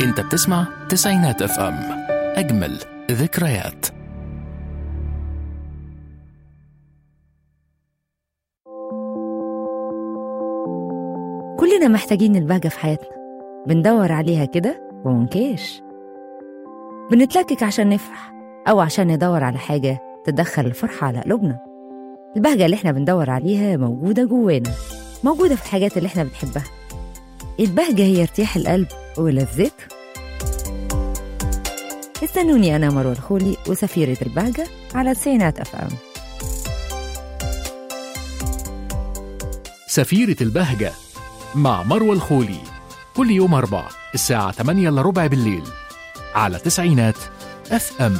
انت بتسمع تسعينات اف ام اجمل ذكريات كلنا محتاجين البهجة في حياتنا بندور عليها كده ومنكاش بنتلكك عشان نفرح أو عشان ندور على حاجة تدخل الفرحة على قلوبنا البهجة اللي احنا بندور عليها موجودة جوانا موجودة في الحاجات اللي احنا بنحبها البهجة هي ارتياح القلب ولذته استنوني أنا مروة الخولي وسفيرة البهجة على تسعينات أف أم سفيرة البهجة مع مروة الخولي كل يوم أربع الساعة 8 إلا ربع بالليل على تسعينات اف ام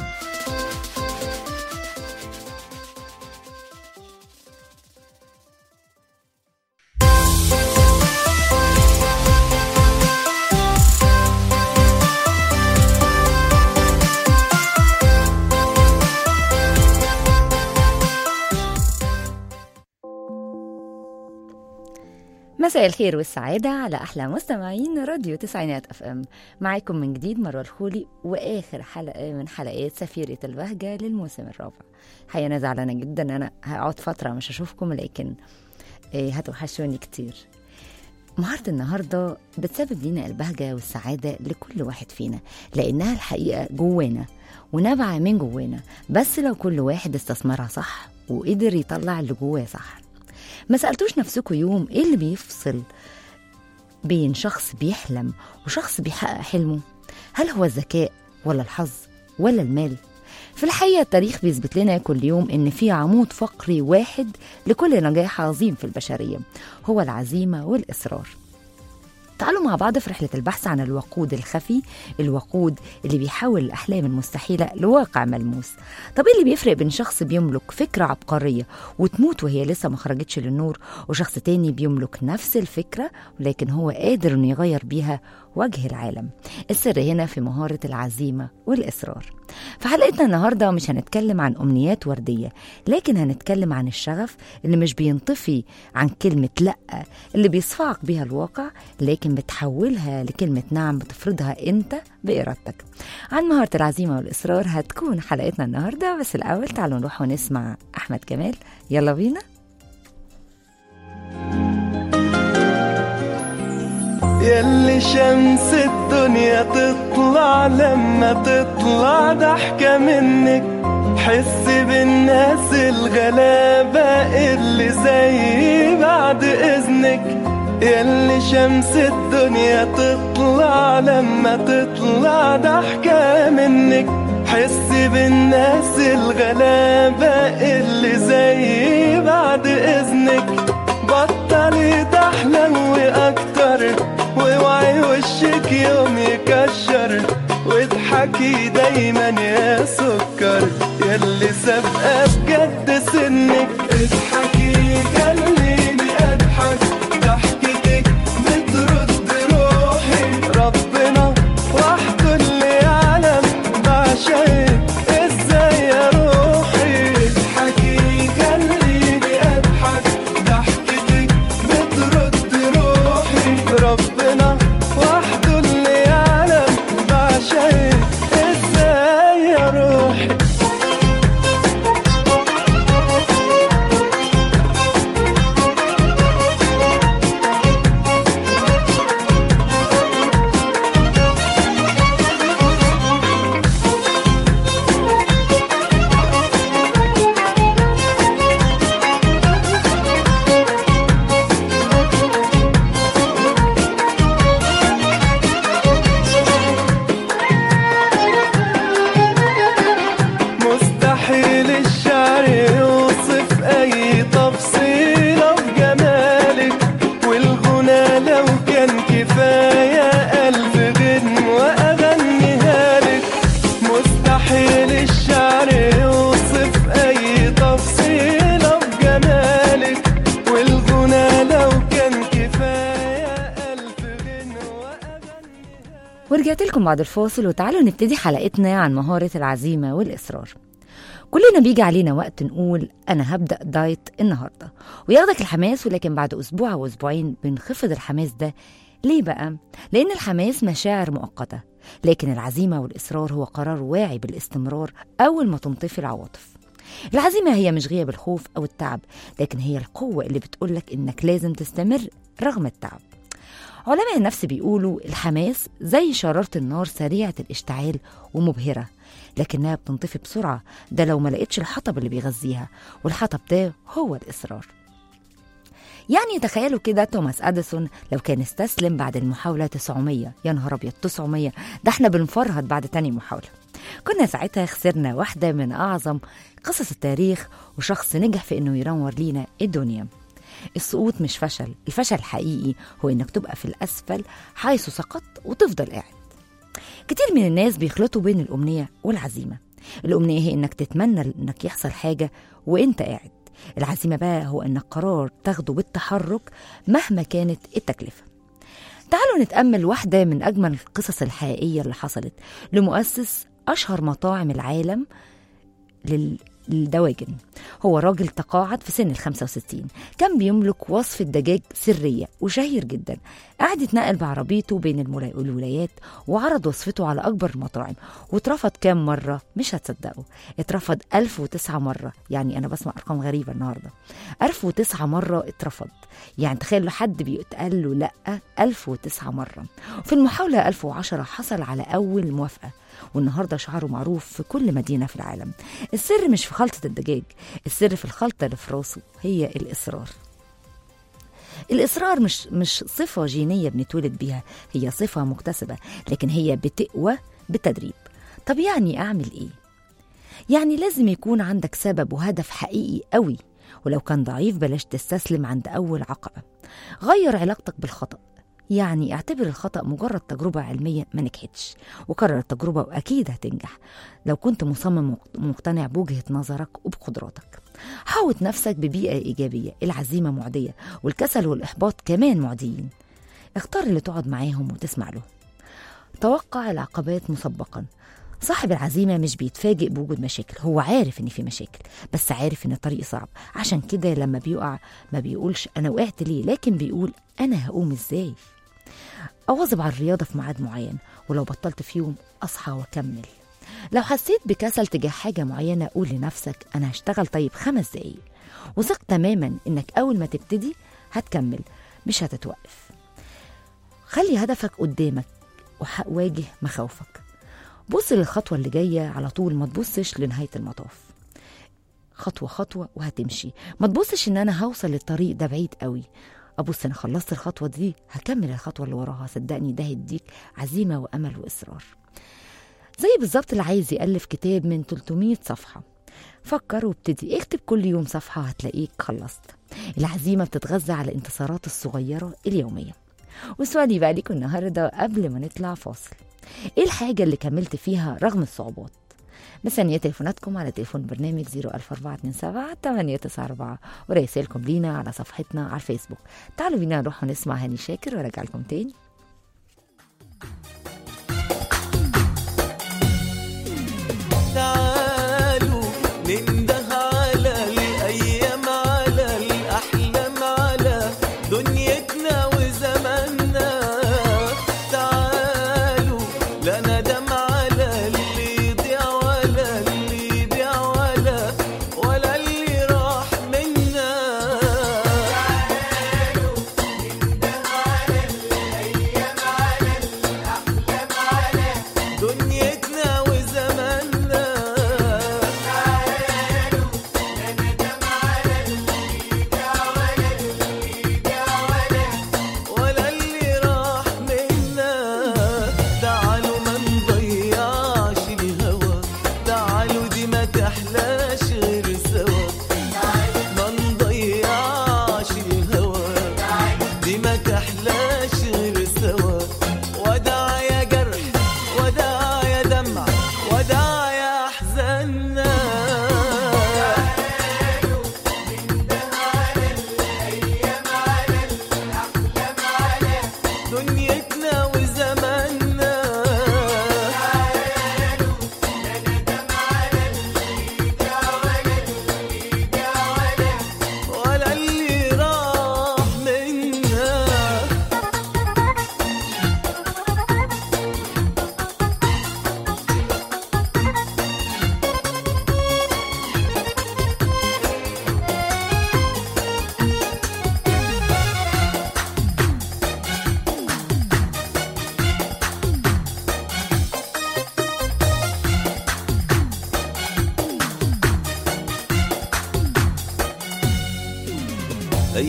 مساء الخير والسعادة على أحلى مستمعين راديو تسعينات أف أم معاكم من جديد مروة الخولي وآخر حلقة من حلقات سفيرة البهجة للموسم الرابع حقيقة أنا زعلانة جدا أنا هقعد فترة مش هشوفكم لكن إيه، هتوحشوني كتير مهارة النهاردة بتسبب لنا البهجة والسعادة لكل واحد فينا لأنها الحقيقة جوانا ونابعة من جوانا بس لو كل واحد استثمرها صح وقدر يطلع اللي جواه صح ما سألتوش نفسكم يوم ايه اللي بيفصل بين شخص بيحلم وشخص بيحقق حلمه هل هو الذكاء ولا الحظ ولا المال في الحقيقة التاريخ بيثبت لنا كل يوم إن في عمود فقري واحد لكل نجاح عظيم في البشرية هو العزيمة والإصرار تعالوا مع بعض في رحلة البحث عن الوقود الخفي الوقود اللي بيحول الأحلام المستحيلة لواقع ملموس طب إيه اللي بيفرق بين شخص بيملك فكرة عبقرية وتموت وهي لسه ما خرجتش للنور وشخص تاني بيملك نفس الفكرة ولكن هو قادر إنه يغير بيها وجه العالم السر هنا في مهارة العزيمة والإصرار في حلقتنا النهاردة مش هنتكلم عن أمنيات وردية لكن هنتكلم عن الشغف اللي مش بينطفي عن كلمة لأ اللي بيصفعك بيها الواقع لكن بتحولها لكلمة نعم بتفرضها أنت بإرادتك عن مهارة العزيمة والإصرار هتكون حلقتنا النهاردة بس الأول تعالوا نروح ونسمع أحمد كمال يلا بينا ياللي شمس الدنيا تطلع لما تطلع ضحكة منك حس بالناس الغلابة اللي زي بعد إذنك ياللي شمس الدنيا تطلع لما تطلع ضحكة منك حس بالناس الغلابة اللي زي بعد إذنك بطلي تحلم وأكتر واوعي وشك يوم يكشر واضحكي دايما يا سكر ياللي سابقة بجد سنك اضحكي خليني اضحك ضحكتك بترد روحي ربنا وحده اللي يعلم بعشقك ازاي يا روحي اضحكي خليني اضحك ضحكتك بترد روحي ربنا وحده اللي يعلم بعشقك ازاي يا روحي مستحيل الشعر يوصف اي تفصيلة في جمالك والغنى لو كان كفاية ألف غنوة وأغنيها لك مستحيل الشعر يوصف أي تفصيلة في جمالك والغنى لو كان كفاية ألف غنوة وأغنيها ورجعت لكم بعد الفاصل وتعالوا نبتدي حلقتنا عن مهارة العزيمة والإصرار كلنا بيجي علينا وقت نقول أنا هبدأ دايت النهاردة وياخدك الحماس ولكن بعد أسبوع أو أسبوعين بنخفض الحماس ده ليه بقى؟ لأن الحماس مشاعر مؤقتة لكن العزيمة والإصرار هو قرار واعي بالاستمرار أول ما تنطفي العواطف العزيمة هي مش غياب الخوف أو التعب لكن هي القوة اللي بتقولك إنك لازم تستمر رغم التعب علماء النفس بيقولوا الحماس زي شرارة النار سريعة الاشتعال ومبهرة لكنها بتنطفي بسرعة ده لو ما لقيتش الحطب اللي بيغذيها والحطب ده هو الإصرار يعني تخيلوا كده توماس أديسون لو كان استسلم بعد المحاولة 900 يا نهار أبيض 900 ده احنا بنفرهد بعد تاني محاولة كنا ساعتها خسرنا واحدة من أعظم قصص التاريخ وشخص نجح في إنه ينور لينا الدنيا السقوط مش فشل الفشل الحقيقي هو إنك تبقى في الأسفل حيث سقطت وتفضل قاعد كتير من الناس بيخلطوا بين الأمنية والعزيمة الأمنية هي إنك تتمنى إنك يحصل حاجة وإنت قاعد العزيمة بقى هو إنك قرار تاخده بالتحرك مهما كانت التكلفة تعالوا نتأمل واحدة من أجمل القصص الحقيقية اللي حصلت لمؤسس أشهر مطاعم العالم لل... للدواجن هو راجل تقاعد في سن ال 65 كان بيملك وصفة دجاج سرية وشهير جدا قعد يتنقل بعربيته بين الملا- الولايات وعرض وصفته على أكبر المطاعم واترفض كام مرة مش هتصدقوا اترفض 1009 مرة يعني أنا بسمع أرقام غريبة النهاردة 1009 مرة اترفض يعني تخيلوا حد بيتقال له لأ 1009 مرة في المحاولة 1010 حصل على أول موافقة والنهارده شعاره معروف في كل مدينه في العالم السر مش في خلطه الدجاج السر في الخلطه اللي في راسه هي الاصرار الاصرار مش مش صفه جينيه بنتولد بيها هي صفه مكتسبه لكن هي بتقوى بالتدريب طب يعني اعمل ايه يعني لازم يكون عندك سبب وهدف حقيقي قوي ولو كان ضعيف بلاش تستسلم عند اول عقبه غير علاقتك بالخطأ يعني اعتبر الخطأ مجرد تجربة علمية ما نجحتش وكرر التجربة وأكيد هتنجح لو كنت مصمم مقتنع بوجهة نظرك وبقدراتك حاوط نفسك ببيئة إيجابية العزيمة معدية والكسل والإحباط كمان معديين اختار اللي تقعد معاهم وتسمع له توقع العقبات مسبقا صاحب العزيمة مش بيتفاجئ بوجود مشاكل هو عارف ان في مشاكل بس عارف ان الطريق صعب عشان كده لما بيقع ما بيقولش انا وقعت ليه لكن بيقول انا هقوم ازاي أواظب على الرياضة في ميعاد معين ولو بطلت في يوم أصحى وأكمل لو حسيت بكسل تجاه حاجة معينة قول لنفسك أنا هشتغل طيب خمس دقايق وثق تماما إنك أول ما تبتدي هتكمل مش هتتوقف خلي هدفك قدامك وواجه مخاوفك بص للخطوة اللي جاية على طول ما تبصش لنهاية المطاف خطوة خطوة وهتمشي ما تبصش إن أنا هوصل للطريق ده بعيد قوي ابص انا خلصت الخطوه دي هكمل الخطوه اللي وراها صدقني ده هيديك عزيمه وامل واصرار زي بالظبط اللي عايز يالف كتاب من 300 صفحه فكر وابتدي اكتب كل يوم صفحه هتلاقيك خلصت العزيمه بتتغذى على الانتصارات الصغيره اليوميه وسؤالي بقى ليكم النهارده قبل ما نطلع فاصل ايه الحاجه اللي كملت فيها رغم الصعوبات مستنية تليفوناتكم على تليفون برنامج 01427 894 ورسائلكم لينا على صفحتنا على الفيسبوك تعالوا بينا نروح ونسمع هاني شاكر وارجع لكم تاني تعالوا ننده على الأيام على الأحلام على دنيتنا وزماننا تعالوا لا ندم على اللي يضيع ولا اللي يبيع ولا ولا اللي راح منا دنيتنا وزماننا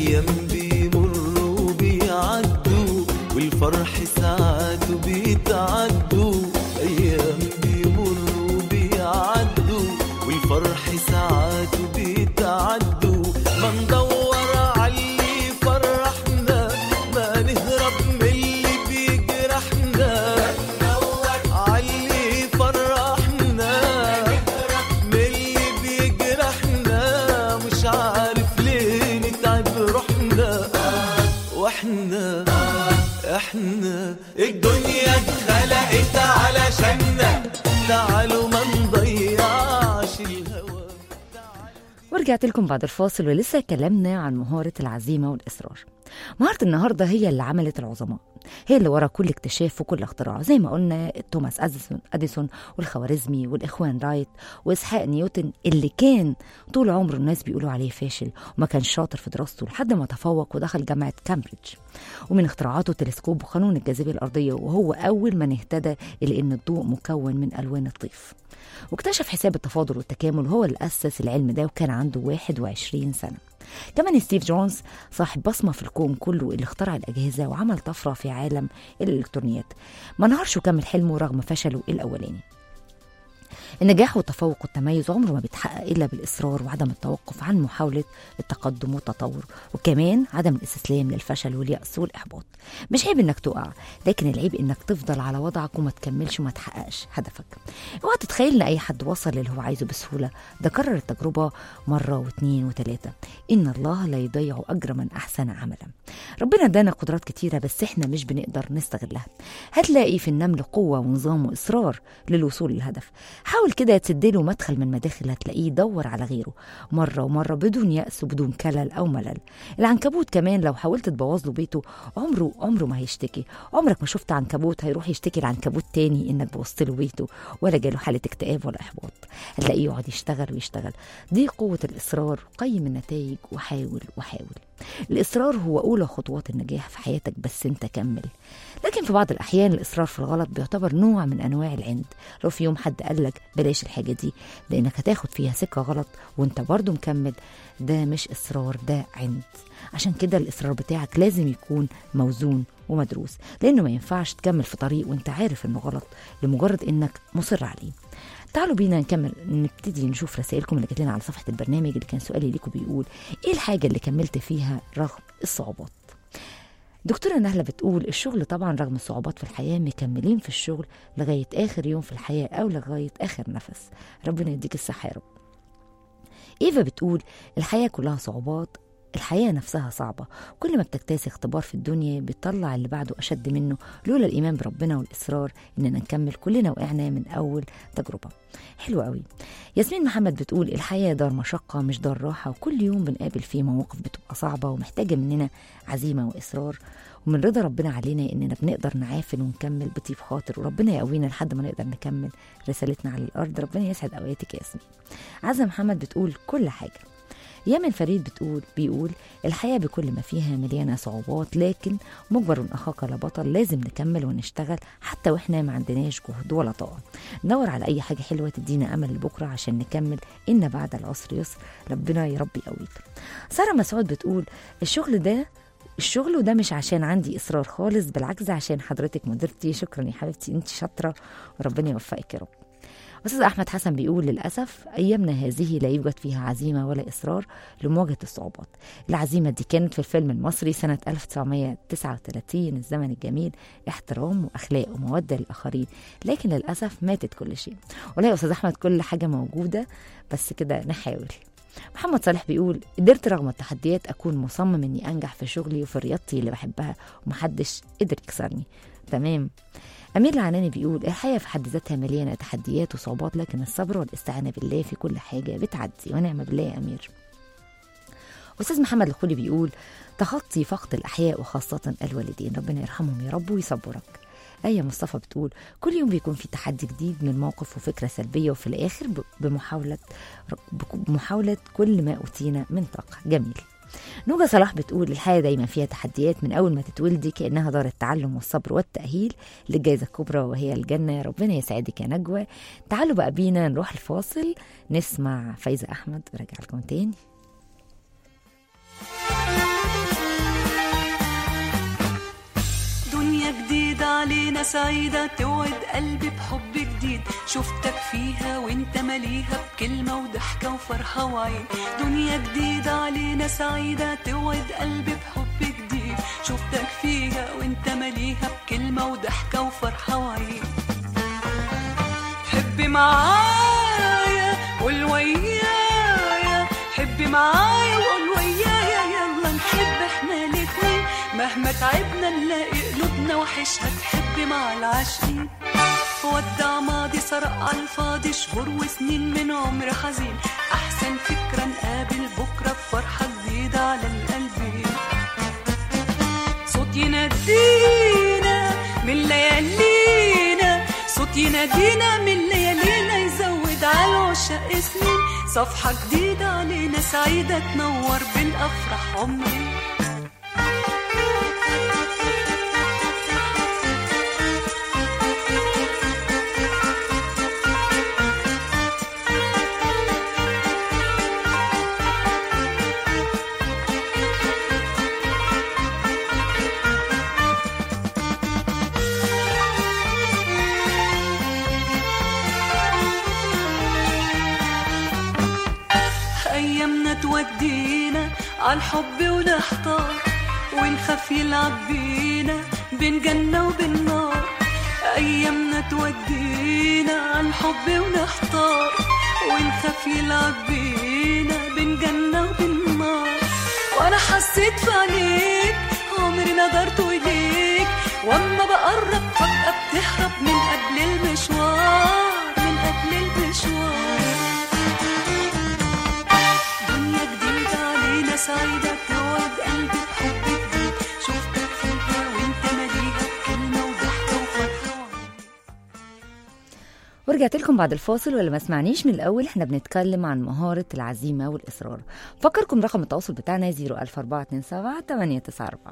أيام بيمروا بيعدوا والفرح ساعات بيتعدوا أيام بيمروا بيعدوا والفرح ساعات بيتعدوا ما ندور عاللي فرحنا ما نهرب من اللي بيجرحنا عاللي فرحنا من اللي بيجرحنا مش عارف ليه نتعب روحنا واحنا احنا الدنيا اتخلقت علشاننا تعالوا ما نضيعش الهوى ورجعت لكم بعد الفاصل ولسه كلامنا عن مهارة العزيمة والإصرار مهارة النهاردة هي اللي عملت العظماء هي اللي ورا كل اكتشاف وكل اختراع زي ما قلنا توماس أديسون, أديسون والخوارزمي والإخوان رايت وإسحاق نيوتن اللي كان طول عمره الناس بيقولوا عليه فاشل وما كان شاطر في دراسته لحد ما تفوق ودخل جامعة كامبريدج ومن اختراعاته تلسكوب وقانون الجاذبية الأرضية وهو أول من اهتدى إلى أن الضوء مكون من ألوان الطيف واكتشف حساب التفاضل والتكامل وهو اللي أسس العلم ده وكان عنده 21 سنة كمان ستيف جونز صاحب بصمة في الكون كله اللي اخترع الأجهزة وعمل طفرة في عالم الإلكترونيات ما نهارش وكمل حلمه رغم فشله الأولاني النجاح والتفوق والتميز عمره ما بيتحقق إلا بالإصرار وعدم التوقف عن محاولة التقدم والتطور وكمان عدم الاستسلام للفشل واليأس والإحباط مش عيب إنك تقع لكن العيب إنك تفضل على وضعك وما تكملش وما تحققش هدفك اوعى تتخيل إن أي حد وصل للي هو عايزه بسهولة ده كرر التجربة مرة واثنين وثلاثة إن الله لا يضيع أجر من أحسن عملا ربنا ادانا قدرات كتيرة بس إحنا مش بنقدر نستغلها هتلاقي في النمل قوة ونظام وإصرار للوصول للهدف حاول كده تسدله مدخل من مداخل هتلاقيه دور على غيره مرة ومرة بدون يأس وبدون كلل أو ملل العنكبوت كمان لو حاولت تبوظ له بيته عمره عمره ما هيشتكي عمرك ما شفت عنكبوت هيروح يشتكي لعنكبوت تاني إنك بوظت له بيته ولا جاله حالة اكتئاب ولا إحباط هتلاقيه يقعد يشتغل ويشتغل دي قوة الإصرار قيم النتائج وحاول وحاول الإصرار هو أولى خطوات النجاح في حياتك بس أنت كمل لكن في بعض الأحيان الإصرار في الغلط بيعتبر نوع من أنواع العند لو في يوم حد قالك بلاش الحاجة دي لأنك هتاخد فيها سكة غلط وأنت برضو مكمل ده مش إصرار ده عند عشان كده الإصرار بتاعك لازم يكون موزون ومدروس لأنه ما ينفعش تكمل في طريق وأنت عارف إنه غلط لمجرد إنك مصر عليه تعالوا بينا نكمل نبتدي نشوف رسائلكم اللي جات لنا على صفحه البرنامج اللي كان سؤالي ليكم بيقول ايه الحاجه اللي كملت فيها رغم الصعوبات دكتورة نهلة بتقول الشغل طبعا رغم الصعوبات في الحياة مكملين في الشغل لغاية آخر يوم في الحياة أو لغاية آخر نفس ربنا يديك الصحة يا رب إيفا بتقول الحياة كلها صعوبات الحياة نفسها صعبة كل ما بتكتاسي اختبار في الدنيا بيطلع اللي بعده أشد منه لولا الإيمان بربنا والإصرار إننا نكمل كلنا وقعنا من أول تجربة حلوة قوي ياسمين محمد بتقول الحياة دار مشقة مش دار راحة وكل يوم بنقابل فيه مواقف بتبقى صعبة ومحتاجة مننا عزيمة وإصرار ومن رضا ربنا علينا إننا بنقدر نعافر ونكمل بطيب خاطر وربنا يقوينا لحد ما نقدر نكمل رسالتنا على الأرض ربنا يسعد أوقاتك يا ياسمين عزة محمد بتقول كل حاجة يامن فريد بتقول بيقول الحياة بكل ما فيها مليانة صعوبات لكن مجبر أخاك لبطل لازم نكمل ونشتغل حتى وإحنا ما عندناش جهد ولا طاقة ندور على أي حاجة حلوة تدينا أمل لبكرة عشان نكمل إن بعد العسر يسر ربنا يا رب يقويك سارة مسعود بتقول الشغل ده الشغل وده مش عشان عندي اصرار خالص بالعكس عشان حضرتك مديرتي شكرا يا حبيبتي انت شاطره وربنا يوفقك يا رب أستاذ أحمد حسن بيقول للأسف أيامنا هذه لا يوجد فيها عزيمة ولا إصرار لمواجهة الصعوبات العزيمة دي كانت في الفيلم المصري سنة 1939 الزمن الجميل احترام وأخلاق ومودة للآخرين لكن للأسف ماتت كل شيء والله يا أستاذ أحمد كل حاجة موجودة بس كده نحاول محمد صالح بيقول قدرت رغم التحديات أكون مصمم إني أنجح في شغلي وفي رياضتي اللي بحبها ومحدش قدر يكسرني تمام أمير العناني بيقول الحياة في حد ذاتها مليانة تحديات وصعوبات لكن الصبر والاستعانة بالله في كل حاجة بتعدي ونعم بالله يا أمير أستاذ محمد الخولي بيقول تخطي فقد الأحياء وخاصة الوالدين ربنا يرحمهم يا رب ويصبرك آية مصطفى بتقول كل يوم بيكون في تحدي جديد من موقف وفكرة سلبية وفي الآخر بمحاولة بمحاولة كل ما أوتينا من طاقة جميل نوجة صلاح بتقول الحياة دايما فيها تحديات من أول ما تتولدي كأنها دار التعلم والصبر والتأهيل للجائزة الكبرى وهي الجنة ربنا يسعدك يا نجوى تعالوا بقى بينا نروح الفاصل نسمع فايزة أحمد وراجع لكم تاني دنيا جديدة علينا سعيدة توعد قلبي بحب جديد شفتك فيها وانت مليها بكلمة وضحكة وفرحة وعين دنيا جديدة علينا سعيدة توعد قلبي بحب جديد شفتك فيها وانت مليها بكلمة وضحكة وفرحة وعين حبي معايا قول ويايا حبي معايا وقول ويايا يلا نحب احنا الاتنين مهما تعبنا نلاقي قلوبنا وحشها تحب مع العاشقين ودع ماضي سرق على الفاضي شهور وسنين من عمر حزين احسن فكرة نقابل بكرة بفرحة جديدة على القلبين صوت ينادينا من ليالينا صوت ينادينا من ليالينا يزود على العشاق سنين صفحة جديدة علينا سعيدة تنور بالأفراح عمري أيامنا تودينا عالحب ونحتار ونخاف يلعب بينا بين جنة وبين نار أيامنا تودينا عالحب ونحتار ونخاف يلعب بينا بين جنة وبين نار وأنا حسيت في عينيك عمري نظرت إليك وأما بقرب فجأة بتهرب من قبل المشوار من قبل المشوار دنيا جديدة علينا سعيدة توعد قلبي بحب جديد شفتك فيها وانت مليها بكلمة وضحكة وفرحة ورجعت لكم بعد الفاصل ولا ما سمعنيش من الاول احنا بنتكلم عن مهاره العزيمه والاصرار فكركم رقم التواصل بتاعنا 00427 894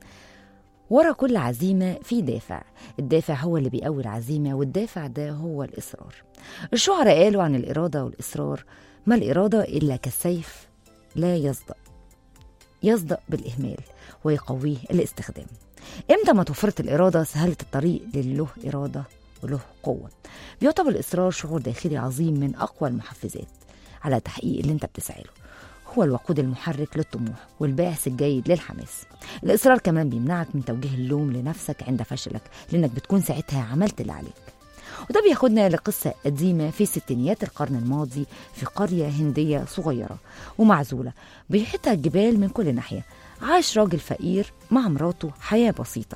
ورا كل عزيمة في دافع الدافع هو اللي بيقوي العزيمة والدافع ده هو الإصرار الشعراء قالوا عن الإرادة والإصرار ما الإرادة إلا كالسيف لا يصدأ يصدأ بالإهمال ويقويه الاستخدام إمتى ما توفرت الإرادة سهلت الطريق للي له إرادة وله قوة بيعتبر الإصرار شعور داخلي عظيم من أقوى المحفزات على تحقيق اللي أنت بتسعى له هو الوقود المحرك للطموح والباعث الجيد للحماس الإصرار كمان بيمنعك من توجيه اللوم لنفسك عند فشلك لأنك بتكون ساعتها عملت اللي عليك وده بياخدنا لقصة قديمة في ستينيات القرن الماضي في قرية هندية صغيرة ومعزولة بيحيطها الجبال من كل ناحية عاش راجل فقير مع مراته حياة بسيطة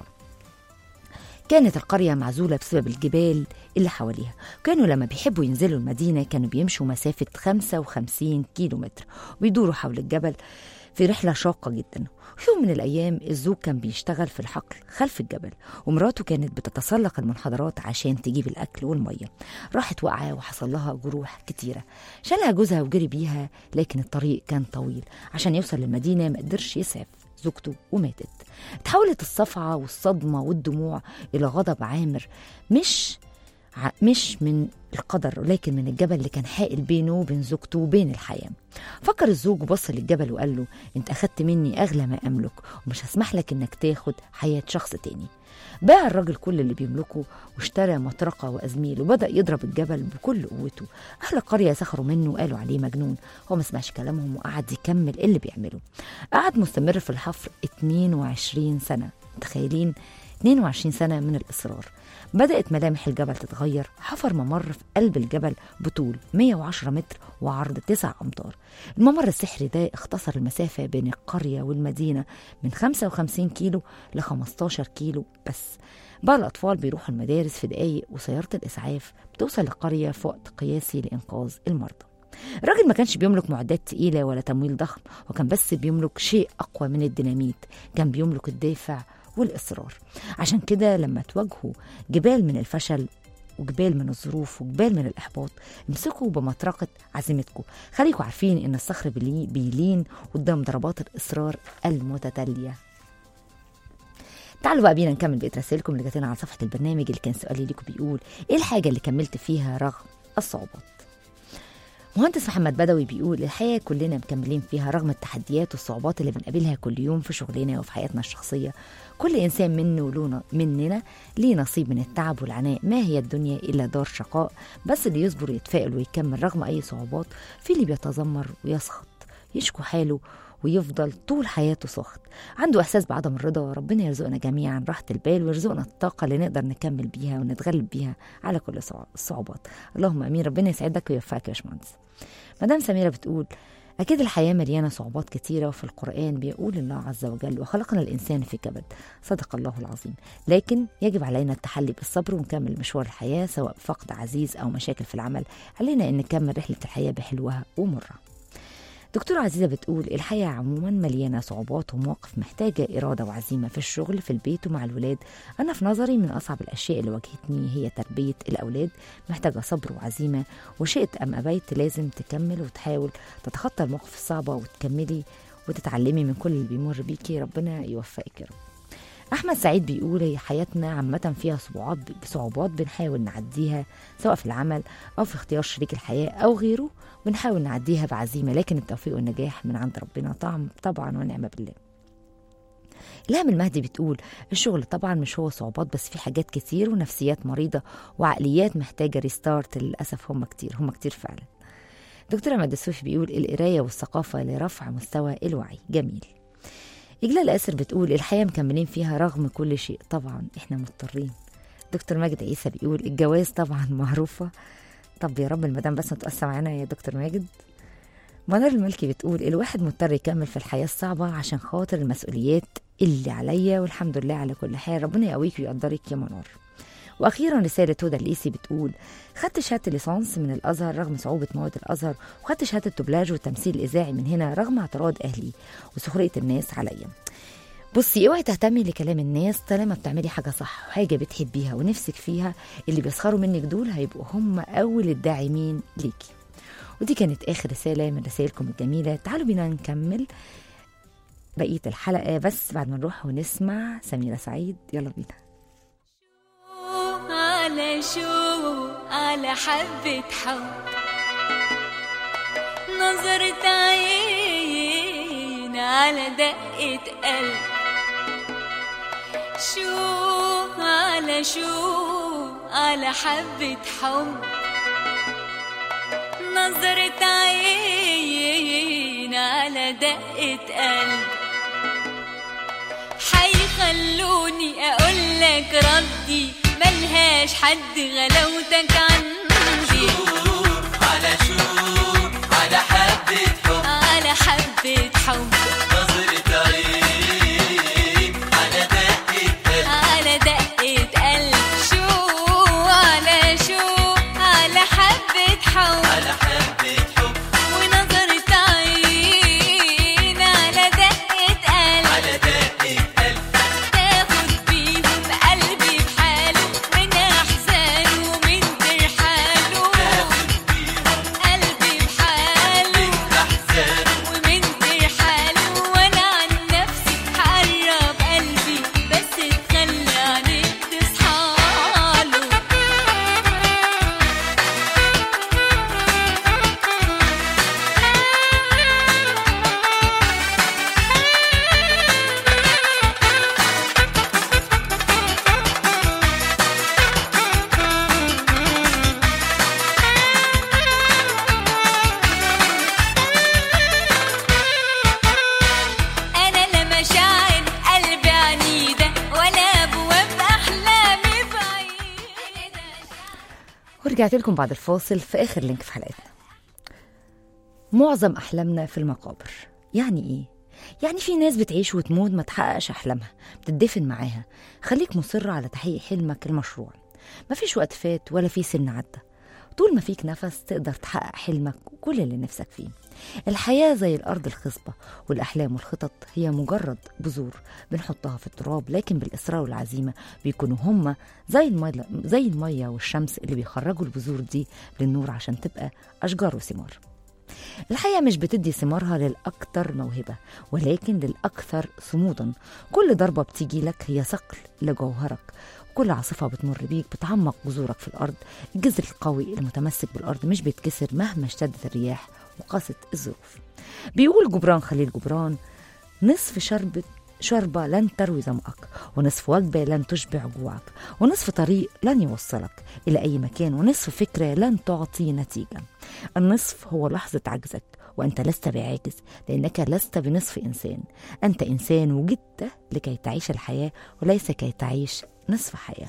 كانت القرية معزولة بسبب الجبال اللي حواليها كانوا لما بيحبوا ينزلوا المدينة كانوا بيمشوا مسافة 55 كيلو متر ويدوروا حول الجبل في رحلة شاقة جدا في يوم من الأيام الزوج كان بيشتغل في الحقل خلف الجبل ومراته كانت بتتسلق المنحدرات عشان تجيب الأكل والمية راحت واقعة وحصل لها جروح كتيرة شالها جوزها وجري بيها لكن الطريق كان طويل عشان يوصل للمدينة ما قدرش يسعف زوجته وماتت تحولت الصفعة والصدمة والدموع إلى غضب عامر مش ع- مش من القدر لكن من الجبل اللي كان حائل بينه وبين زوجته وبين الحياة فكر الزوج وبص للجبل وقال له انت أخدت مني أغلى ما أملك ومش هسمح لك انك تاخد حياة شخص تاني باع الراجل كل اللي بيملكه واشترى مطرقة وأزميل وبدأ يضرب الجبل بكل قوته أهل القرية سخروا منه وقالوا عليه مجنون هو ما سمعش كلامهم وقعد يكمل اللي بيعمله قعد مستمر في الحفر 22 سنة متخيلين 22 سنة من الإصرار بدأت ملامح الجبل تتغير حفر ممر في قلب الجبل بطول 110 متر وعرض 9 أمتار الممر السحري ده اختصر المسافة بين القرية والمدينة من 55 كيلو ل 15 كيلو بس بقى الأطفال بيروحوا المدارس في دقايق وسيارة الإسعاف بتوصل للقرية في وقت قياسي لإنقاذ المرضى الراجل ما كانش بيملك معدات تقيلة ولا تمويل ضخم وكان بس بيملك شيء أقوى من الديناميت كان بيملك الدافع والإصرار عشان كده لما تواجهوا جبال من الفشل وجبال من الظروف وجبال من الإحباط امسكوا بمطرقة عزيمتكم خليكوا عارفين إن الصخر بيلي- بيلين قدام ضربات الإصرار المتتالية تعالوا بقى بينا نكمل بقية رسائلكم اللي جاتلنا على صفحة البرنامج اللي كان سؤالي ليكم بيقول إيه الحاجة اللي كملت فيها رغم الصعوبات مهندس محمد بدوي بيقول الحياة كلنا مكملين فيها رغم التحديات والصعوبات اللي بنقابلها كل يوم في شغلنا وفي حياتنا الشخصية كل إنسان منه له مننا ليه نصيب من التعب والعناء ما هي الدنيا إلا دار شقاء بس اللي يصبر يتفائل ويكمل رغم أي صعوبات في اللي بيتذمر ويسخط يشكو حاله ويفضل طول حياته سخط عنده إحساس بعدم الرضا ربنا يرزقنا جميعا راحة البال ويرزقنا الطاقة اللي نقدر نكمل بيها ونتغلب بيها على كل صع- الصعوبات اللهم أمين ربنا يسعدك ويوفقك يا باشمهندس مدام سميرة بتقول أكيد الحياة مليانة صعوبات كتيرة وفي القرآن بيقول الله عز وجل وخلقنا الإنسان في كبد صدق الله العظيم لكن يجب علينا التحلي بالصبر ونكمل مشوار الحياة سواء فقد عزيز أو مشاكل في العمل علينا أن نكمل رحلة الحياة بحلوها ومرها دكتورة عزيزة بتقول الحياة عموما مليانة صعوبات ومواقف محتاجة إرادة وعزيمة في الشغل في البيت ومع الولاد أنا في نظري من أصعب الأشياء اللي واجهتني هي تربية الأولاد محتاجة صبر وعزيمة وشئت أم أبيت لازم تكمل وتحاول تتخطى المواقف الصعبة وتكملي وتتعلمي من كل اللي بيمر بيكي ربنا يوفقك يا رب أحمد سعيد بيقول هي حياتنا عامة فيها صعوبات صعوبات بنحاول نعديها سواء في العمل أو في اختيار شريك الحياة أو غيره بنحاول نعديها بعزيمة لكن التوفيق والنجاح من عند ربنا طعم طبعا ونعمة بالله إلهام المهدي بتقول الشغل طبعا مش هو صعوبات بس في حاجات كتير ونفسيات مريضة وعقليات محتاجة ريستارت للأسف هم كتير هم كتير فعلا دكتور أحمد السوفي بيقول القراية والثقافة لرفع مستوى الوعي جميل إجلال آسر بتقول الحياة مكملين فيها رغم كل شيء طبعا إحنا مضطرين دكتور ماجد عيسى بيقول الجواز طبعا معروفة طب يا رب المدام بس ما تقسى معانا يا دكتور ماجد منار الملكي بتقول الواحد مضطر يكمل في الحياة الصعبة عشان خاطر المسؤوليات اللي عليا والحمد لله على كل حال ربنا يقويك ويقدرك يا منار واخيرا رساله هدى الليسي بتقول خدت شهاده ليسانس من الازهر رغم صعوبه مواد الازهر وخدت شهاده دوبلاج والتمثيل الاذاعي من هنا رغم اعتراض اهلي وسخريه الناس عليا بصي اوعي تهتمي لكلام الناس طالما بتعملي حاجه صح وحاجه بتحبيها ونفسك فيها اللي بيسخروا منك دول هيبقوا هم اول الداعمين ليكي ودي كانت اخر رساله من رسائلكم الجميله تعالوا بينا نكمل بقيه الحلقه بس بعد ما نروح ونسمع سميره سعيد يلا بينا على شو على حبة حب نظرة عين على دقة قلب شو على شو على حبة حب نظرة عين على دقة قلب حيخلوني اقول لك ردي ملهاش حد غلاوتك عندي على شوق على حبة حب على حبة حب نظرة عين على دقة قلب على دقة قلب شو على شو على حبة حب على حبة حب ونظرة عين على دقة قلب على دقة قلب تاخد بيهم قلبي بحاله من احزانه ومن ترحاله قلبي بحاله أحزان ومن ترحاله وانا عن نفسي حقرب قلبي بس تخلى عنك تصحاله انا لا مشاعر قلبي عنيده ولا ابواب احلامي بعيده ورجعت لكم بعد الفاصل في آخر لينك في حلقتنا معظم أحلامنا في المقابر يعني إيه؟ يعني في ناس بتعيش وتموت ما تحققش أحلامها بتدفن معاها خليك مصر على تحقيق حلمك المشروع مفيش وقت فات ولا في سن عدى طول ما فيك نفس تقدر تحقق حلمك وكل اللي نفسك فيه الحياة زي الأرض الخصبة والأحلام والخطط هي مجرد بذور بنحطها في التراب لكن بالإصرار والعزيمة بيكونوا هما زي المية, زي المية والشمس اللي بيخرجوا البذور دي للنور عشان تبقى أشجار وثمار الحياة مش بتدي ثمارها للأكثر موهبة ولكن للأكثر صمودا كل ضربة بتيجي لك هي صقل لجوهرك كل عاصفة بتمر بيك بتعمق جذورك في الأرض الجذر القوي المتمسك بالأرض مش بيتكسر مهما اشتدت الرياح وقست الظروف بيقول جبران خليل جبران نصف شربة شربة لن تروي ظمأك ونصف وجبة لن تشبع جوعك ونصف طريق لن يوصلك إلى أي مكان ونصف فكرة لن تعطي نتيجة النصف هو لحظة عجزك وأنت لست بعاجز لأنك لست بنصف إنسان أنت إنسان وجدت لكي تعيش الحياة وليس كي تعيش نصف حياة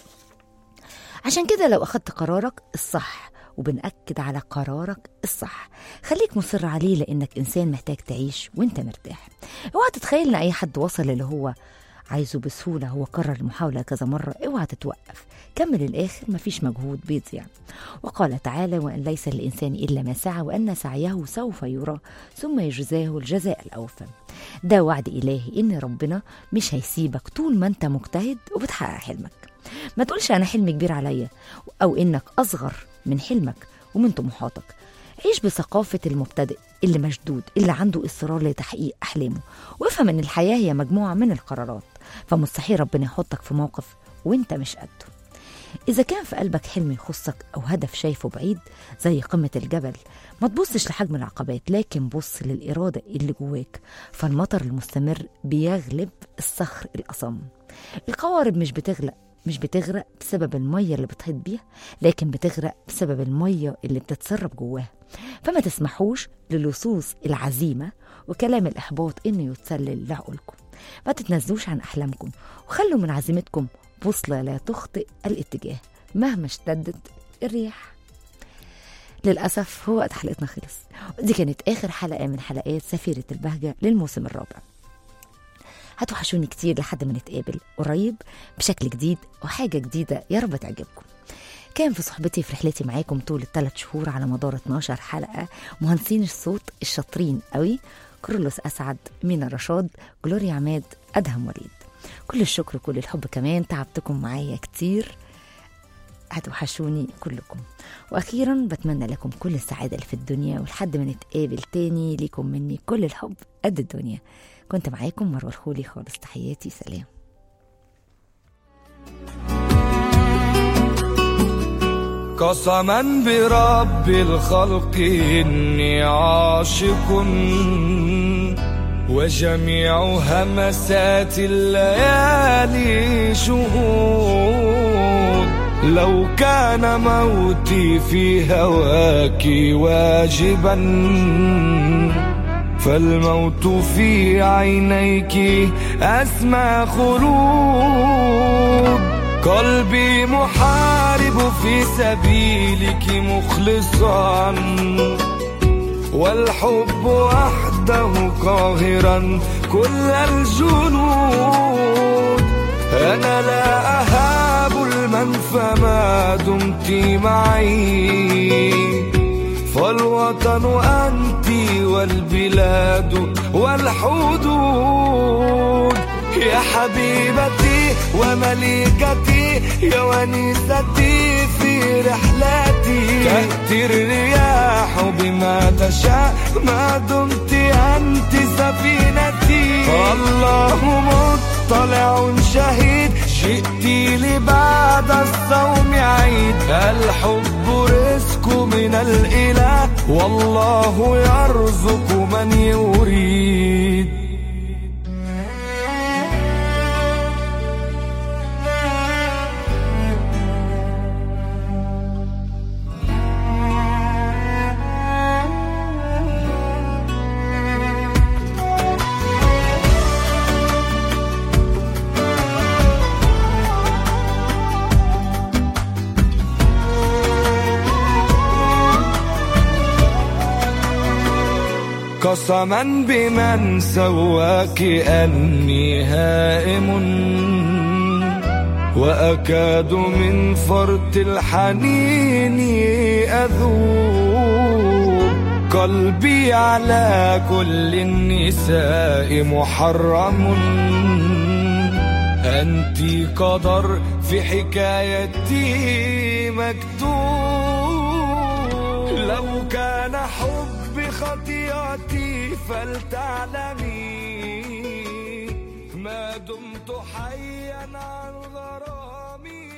عشان كده لو أخدت قرارك الصح وبنأكد على قرارك الصح خليك مصر عليه لأنك إنسان محتاج تعيش وإنت مرتاح اوعى تتخيل إن أي حد وصل اللي هو عايزه بسهولة هو قرر المحاولة كذا مرة اوعى تتوقف كمل الآخر مفيش مجهود بيضيع وقال تعالى وأن ليس للإنسان إلا ما سعى وأن سعيه سوف يرى ثم يجزاه الجزاء الأوفى ده وعد إلهي إن ربنا مش هيسيبك طول ما أنت مجتهد وبتحقق حلمك ما تقولش أنا حلمي كبير عليا أو إنك أصغر من حلمك ومن طموحاتك عيش بثقافة المبتدئ اللي مشدود اللي عنده إصرار لتحقيق أحلامه وافهم إن الحياة هي مجموعة من القرارات فمستحيل ربنا يحطك في موقف وإنت مش قده إذا كان في قلبك حلم يخصك أو هدف شايفه بعيد زي قمة الجبل ما تبصش لحجم العقبات لكن بص للإرادة اللي جواك فالمطر المستمر بيغلب الصخر الأصم القوارب مش بتغلق مش بتغرق بسبب المية اللي بتحيط بيها لكن بتغرق بسبب المية اللي بتتسرب جواها فما تسمحوش للصوص العزيمة وكلام الإحباط إنه يتسلل لعقولكم ما تتنزلوش عن أحلامكم وخلوا من عزيمتكم بوصلة لا تخطئ الاتجاه مهما اشتدت الرياح للأسف هو وقت حلقتنا خلص ودي كانت آخر حلقة من حلقات سفيرة البهجة للموسم الرابع هتوحشوني كتير لحد ما نتقابل قريب بشكل جديد وحاجة جديدة يا رب تعجبكم كان في صحبتي في رحلتي معاكم طول الثلاث شهور على مدار 12 حلقة مهندسين الصوت الشاطرين قوي كرولوس أسعد مينا رشاد جلوريا عماد أدهم وليد كل الشكر وكل الحب كمان تعبتكم معايا كتير هتوحشوني كلكم واخيرا بتمنى لكم كل السعاده اللي في الدنيا ولحد ما نتقابل تاني ليكم مني كل الحب قد الدنيا كنت معاكم مروه الخولي خالص تحياتي سلام قسما برب الخلق إني عاشق وجميع همسات الليالي شهود لو كان موتي في هواك واجبا فالموت في عينيك أسمى خلود قلبي محارب في سبيلك مخلصا والحب وحده قاهرا كل الجنود أنا لا أهاب المنفى ما دمت معي فالوطن أنت والبلاد والحدود يا حبيبتي ومليكتي يا ونيستي في رحلتي تأتي الرياح بما تشاء ما دمت أنت سفينتي الله مطلع شهيد جئت لي بعد الصوم عيد الحب رزق من الإله والله يرزق من يريد قسما بمن سواك أني هائم وأكاد من فرط الحنين أذوب قلبي على كل النساء محرم أنت قدر في حكايتي مكتوب لو كان حبي خطيئتي فلتعلمي ما دمت حيا عن غرامي بيه